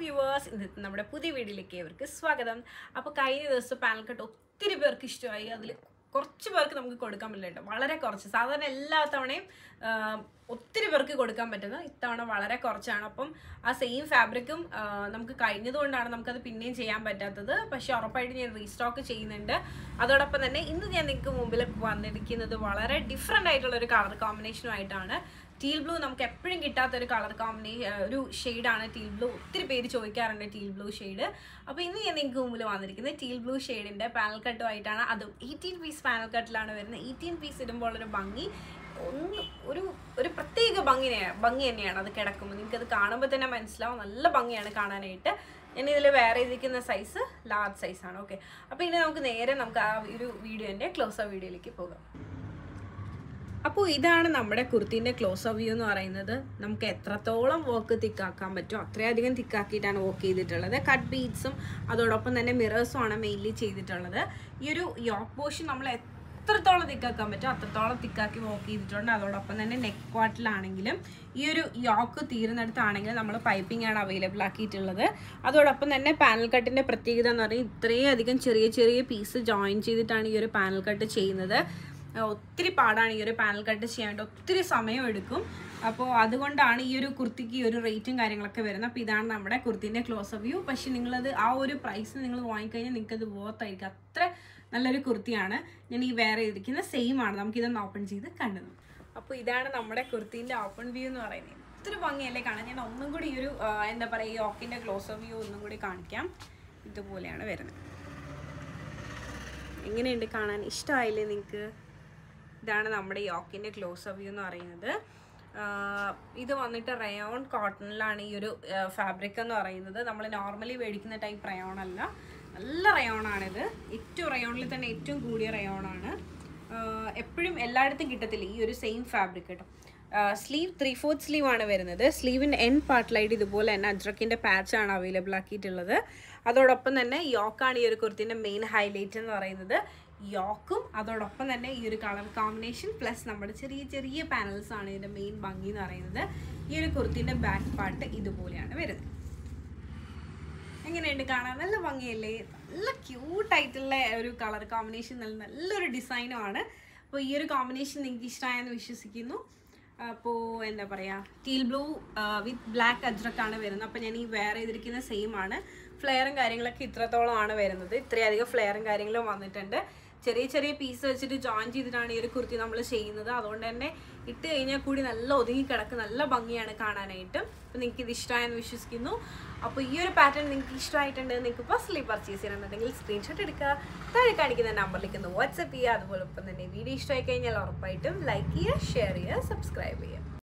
viewers ഇന്നത്തെ നമ്മുടെ പുതിയ വീഡിയോയിലേക്ക് ഇവർക്ക് സ്വാഗതം അപ്പോൾ കഴിഞ്ഞ ദിവസം പാനൽ കട്ട് ഒത്തിരി പേർക്ക് ഇഷ്ടമായി അതിൽ കുറച്ച് പേർക്ക് നമുക്ക് കൊടുക്കാൻ പറ്റില്ല കേട്ടോ വളരെ കുറച്ച് സാധാരണ എല്ലാ തവണയും ആ, ഒത്തിരി പേർക്ക് കൊടുക്കാൻ പറ്റുന്ന ഇത്തവണ വളരെ കുറച്ചാണ് അപ്പം ആ സെയിം ഫാബ്രിക്കും നമുക്ക് കഴിഞ്ഞതുകൊണ്ടാണ് നമുക്കത് പിന്നെയും ചെയ്യാൻ പറ്റാത്തത് പക്ഷെ ഉറപ്പായിട്ട് ഞാൻ റീസ്റ്റോക്ക് ചെയ്യുന്നുണ്ട് അതോടൊപ്പം തന്നെ ഇന്ന് ഞാൻ നിങ്ങൾക്ക് മുമ്പിൽ വന്നിരിക്കുന്നത് വളരെ ഡിഫറെൻ്റ് ആയിട്ടുള്ള ഒരു കളർ കോമ്പിനേഷനുമായിട്ടാണ് ടീൽ ബ്ലൂ നമുക്ക് എപ്പോഴും കിട്ടാത്ത ഒരു കളർ കോമ്പിനേഷൻ ഒരു ഷെയ്ഡാണ് ടീൽ ബ്ലൂ ഒത്തിരി പേര് ചോദിക്കാറുണ്ട് ടീൽ ബ്ലൂ ഷെയ്ഡ് അപ്പോൾ ഇന്ന് ഞാൻ നിങ്ങൾക്ക് മുമ്പിൽ വന്നിരിക്കുന്നത് ടീൽ ബ്ലൂ ഷെയ്ഡിൻ്റെ പാനൽ കട്ടുമായിട്ടാണ് അതും എയ്റ്റീൻ പീസ് പാനൽ കട്ടിലാണ് വരുന്നത് എയ്റ്റീൻ പീസ് ഇടുമ്പോൾ ഒരു ഭംഗി ഒന്ന് ഒരു ഒരു പ്രത്യേക ഭംഗിനെയാണ് ഭംഗി തന്നെയാണ് അത് കിടക്കുമ്പോൾ നിങ്ങൾക്ക് അത് കാണുമ്പോൾ തന്നെ മനസ്സിലാവും നല്ല ഭംഗിയാണ് കാണാനായിട്ട് ഞാൻ ഇതിൽ വേറെ ഇരിക്കുന്ന സൈസ് ലാർജ് സൈസാണ് ഓക്കെ അപ്പോൾ ഇനി നമുക്ക് നേരെ നമുക്ക് ആ ഒരു വീഡിയോൻ്റെ ക്ലോസ് ആ വീഡിയോയിലേക്ക് പോകാം അപ്പോൾ ഇതാണ് നമ്മുടെ കുർത്തീൻ്റെ ക്ലോസ് ഓഫ് വ്യൂ എന്ന് പറയുന്നത് നമുക്ക് എത്രത്തോളം വർക്ക് തിക്കാക്കാൻ പറ്റുമോ അത്രയധികം തിക്കാക്കിയിട്ടാണ് വർക്ക് ചെയ്തിട്ടുള്ളത് കട്ട് ബീഡ്സും അതോടൊപ്പം തന്നെ മിറേഴ്സും ആണ് മെയിൻലി ചെയ്തിട്ടുള്ളത് ഈ ഒരു യോക്ക് പോർഷൻ നമ്മൾ എത്രത്തോളം തിക്കാക്കാൻ പറ്റുമോ അത്രത്തോളം തിക്കാക്കി വർക്ക് ചെയ്തിട്ടുണ്ട് അതോടൊപ്പം തന്നെ നെക്ക് പാർട്ടിലാണെങ്കിലും ഈ ഒരു യോക്ക് തീരുന്നിടത്താണെങ്കിലും നമ്മൾ പൈപ്പിംഗ് ആണ് അവൈലബിൾ ആക്കിയിട്ടുള്ളത് അതോടൊപ്പം തന്നെ പാനൽ കട്ടിൻ്റെ പ്രത്യേകത എന്ന് പറയുന്നത് ഇത്രയും അധികം ചെറിയ ചെറിയ പീസ് ജോയിൻ ചെയ്തിട്ടാണ് ഈ ഒരു പാനൽ കട്ട് ചെയ്യുന്നത് ആ, ഒത്തിരി പാടാണ് ഈ ഒരു പാനൽ കട്ട് ചെയ്യാനായിട്ട് ഒത്തിരി സമയം എടുക്കും അപ്പോൾ അതുകൊണ്ടാണ് ഈ ഒരു കുർത്തിക്ക് ഈ ഒരു റേറ്റും കാര്യങ്ങളൊക്കെ വരുന്നത് അപ്പോൾ ഇതാണ് നമ്മുടെ കുർത്തിൻ്റെ ക്ലോസ് വ്യൂ പക്ഷേ നിങ്ങളത് ആ ഒരു പ്രൈസ് നിങ്ങൾ വാങ്ങിക്കഴിഞ്ഞാൽ നിങ്ങൾക്കത് വർത്തായിരിക്കും അത്ര നല്ലൊരു കുർത്തിയാണ് ഞാൻ ഈ വേറെ ഇരിക്കുന്ന സെയിം ആണ് നമുക്കിതൊന്ന് ഓപ്പൺ ചെയ്ത് കണ്ടു അപ്പോൾ ഇതാണ് നമ്മുടെ കുർത്തീൻ്റെ ഓപ്പൺ വ്യൂ എന്ന് പറയുന്നത് ഒത്തിരി ഭംഗിയല്ലേ കാണാൻ ഞാൻ ഒന്നും കൂടി ഈ ഒരു ആ, എന്താ പറയുക ഈ ഓക്കിൻ്റെ ക്ലോസ് വ്യൂ ഒന്നും കൂടി കാണിക്കാം ഇതുപോലെയാണ് വരുന്നത് എങ്ങനെയുണ്ട് കാണാൻ ഇഷ്ടമായില്ലേ നിങ്ങൾക്ക് ഇതാണ് നമ്മുടെ യോക്കിൻ്റെ ക്ലോസ് വ്യൂ എന്ന് പറയുന്നത് ആഹ് ഇത് വന്നിട്ട് റയോൺ കോട്ടണിലാണ് ഈ ഒരു ഫാബ്രിക് എന്ന് പറയുന്നത് നമ്മൾ നോർമലി മേടിക്കുന്ന ടൈപ്പ് റയോൺ അല്ല നല്ല റയോണാണിത് ഏറ്റവും റയോണിൽ തന്നെ ഏറ്റവും കൂടിയ റയോണാണ് എപ്പോഴും എല്ലായിടത്തും കിട്ടത്തില്ല ഈ ഒരു സെയിം ഫാബ്രിക് കേട്ടോ സ്ലീവ് ത്രീ ഫോർത്ത് സ്ലീവ് ആണ് വരുന്നത് സ്ലീവിൻ്റെ എൻ പാർട്ടിലായിട്ട് ഇതുപോലെ തന്നെ അജ്രക്കിൻ്റെ പാച്ചാണ് അവൈലബിൾ ആക്കിയിട്ടുള്ളത് അതോടൊപ്പം തന്നെ യോക്കാണ് ഈ ഒരു കുർത്തിൻ്റെ മെയിൻ ഹൈലൈറ്റ് എന്ന് പറയുന്നത് യോക്കും അതോടൊപ്പം തന്നെ ഈ ഒരു കളർ കോമ്പിനേഷൻ പ്ലസ് നമ്മുടെ ചെറിയ ചെറിയ പാനൽസ് ആണ് ഇതിൻ്റെ മെയിൻ ഭംഗി എന്ന് പറയുന്നത് ഈ ഒരു കുർത്തിൻ്റെ ബാക്ക് പാർട്ട് ഇതുപോലെയാണ് വരുന്നത് എങ്ങനെയുണ്ട് കാണാൻ നല്ല ഭംഗിയല്ലേ നല്ല ക്യൂട്ടായിട്ടുള്ള ഒരു കളർ കോമ്പിനേഷൻ നല്ല നല്ലൊരു ഡിസൈനുമാണ് അപ്പോൾ ഈ ഒരു കോമ്പിനേഷൻ നിങ്ങൾക്ക് ഇഷ്ടമായെന്ന് വിശ്വസിക്കുന്നു അപ്പോൾ എന്താ പറയുക ടീൽ ബ്ലൂ വിത്ത് ബ്ലാക്ക് അജ്രക്കാണ് വരുന്നത് അപ്പോൾ ഞാൻ ഈ വേറെ ചെയ്തിരിക്കുന്ന സെയിം ആണ് ഫ്ലെയറും കാര്യങ്ങളൊക്കെ ഇത്രത്തോളം ആണ് വരുന്നത് ഇത്രയധികം ഫ്ലെയറും കാര്യങ്ങളും വന്നിട്ടുണ്ട് ചെറിയ ചെറിയ പീസ് വെച്ചിട്ട് ജോയിൻ ചെയ്തിട്ടാണ് ഈ ഒരു കുർത്തി നമ്മൾ ചെയ്യുന്നത് അതുകൊണ്ട് തന്നെ ഇട്ട് കഴിഞ്ഞാൽ കൂടി നല്ല ഒതുങ്ങി കിടക്ക് നല്ല ഭംഗിയാണ് കാണാനായിട്ട് അപ്പോൾ നിങ്ങൾക്ക് ഇത് ഇഷ്ടമായെന്ന് വിശ്വസിക്കുന്നു അപ്പോൾ ഈ ഒരു പാറ്റേൺ നിങ്ങൾക്ക് ഇഷ്ടമായിട്ടുണ്ട് നിങ്ങൾക്ക് പേഴ്സണലി പർച്ചേസ് ചെയ്യണമെന്നുണ്ടെങ്കിൽ സ്ക്രീൻഷോട്ട് എടുക്കുക താഴെ കാണിക്കുന്ന നമ്പറിലേക്ക് ഒന്ന് വാട്സപ്പ് ചെയ്യുക അതുപോലെ ഒപ്പം തന്നെ വീഡിയോ ഇഷ്ടമായി കഴിഞ്ഞാൽ ഉറപ്പായിട്ടും ലൈക്ക് ചെയ്യുക ഷെയർ ചെയ്യുക സബ്സ്ക്രൈബ് ചെയ്യുക